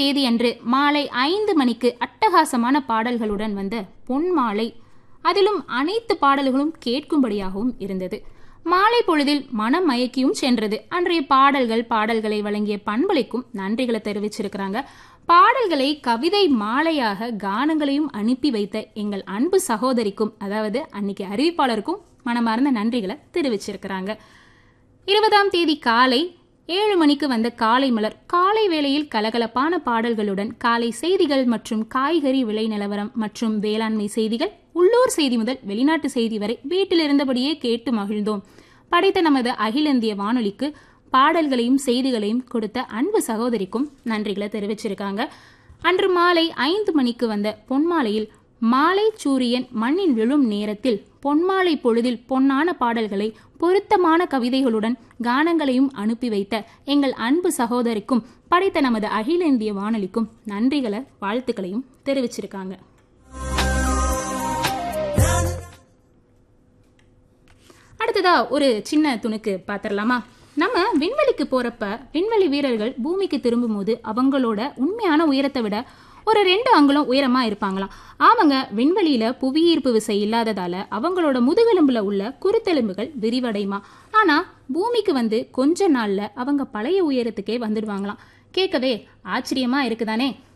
தேதி அன்று மாலை ஐந்து மணிக்கு அட்டகாசமான பாடல்களுடன் வந்த பொன் மாலை அதிலும் அனைத்து பாடல்களும் கேட்கும்படியாகவும் இருந்தது மாலை பொழுதில் மனம் மயக்கியும் சென்றது அன்றைய பாடல்கள் பாடல்களை வழங்கிய பண்பலைக்கும் நன்றிகளை தெரிவிச்சிருக்கிறாங்க பாடல்களை கவிதை மாலையாக கானங்களையும் அனுப்பி வைத்த எங்கள் அன்பு சகோதரிக்கும் அதாவது அன்னைக்கு அறிவிப்பாளருக்கும் மனமார்ந்த நன்றிகளை தெரிவிச்சிருக்கிறாங்க இருபதாம் தேதி காலை ஏழு மணிக்கு வந்த காலை மலர் காலை வேளையில் கலகலப்பான பாடல்களுடன் காலை செய்திகள் மற்றும் காய்கறி விலை நிலவரம் மற்றும் வேளாண்மை செய்திகள் உள்ளூர் செய்தி முதல் வெளிநாட்டு செய்தி வரை வீட்டில் இருந்தபடியே கேட்டு மகிழ்ந்தோம் படைத்த நமது அகில இந்திய வானொலிக்கு பாடல்களையும் செய்திகளையும் கொடுத்த அன்பு சகோதரிக்கும் நன்றிகளை தெரிவிச்சிருக்காங்க அன்று மாலை ஐந்து மணிக்கு வந்த பொன்மாலையில் மாலை சூரியன் மண்ணில் விழும் நேரத்தில் பொன்மாலை பொழுதில் பொன்னான பாடல்களை பொருத்தமான கவிதைகளுடன் கானங்களையும் அனுப்பி வைத்த எங்கள் அன்பு சகோதரிக்கும் படைத்த நமது அகில இந்திய வானொலிக்கும் நன்றிகளை வாழ்த்துக்களையும் தெரிவிச்சிருக்காங்க அடுத்ததா ஒரு சின்ன துணுக்கு பார்த்துடலாமா நம்ம விண்வெளிக்கு போறப்ப விண்வெளி வீரர்கள் பூமிக்கு திரும்பும்போது அவங்களோட உண்மையான உயரத்தை விட ஒரு ரெண்டு அங்குலம் உயரமா இருப்பாங்களாம் அவங்க விண்வெளியில புவியீர்ப்பு விசை இல்லாததால அவங்களோட முதுகெலும்புல உள்ள குருத்தெலும்புகள் விரிவடையுமா ஆனா பூமிக்கு வந்து கொஞ்ச நாள்ல அவங்க பழைய உயரத்துக்கே வந்துடுவாங்களாம் கேட்கவே ஆச்சரியமா இருக்குதானே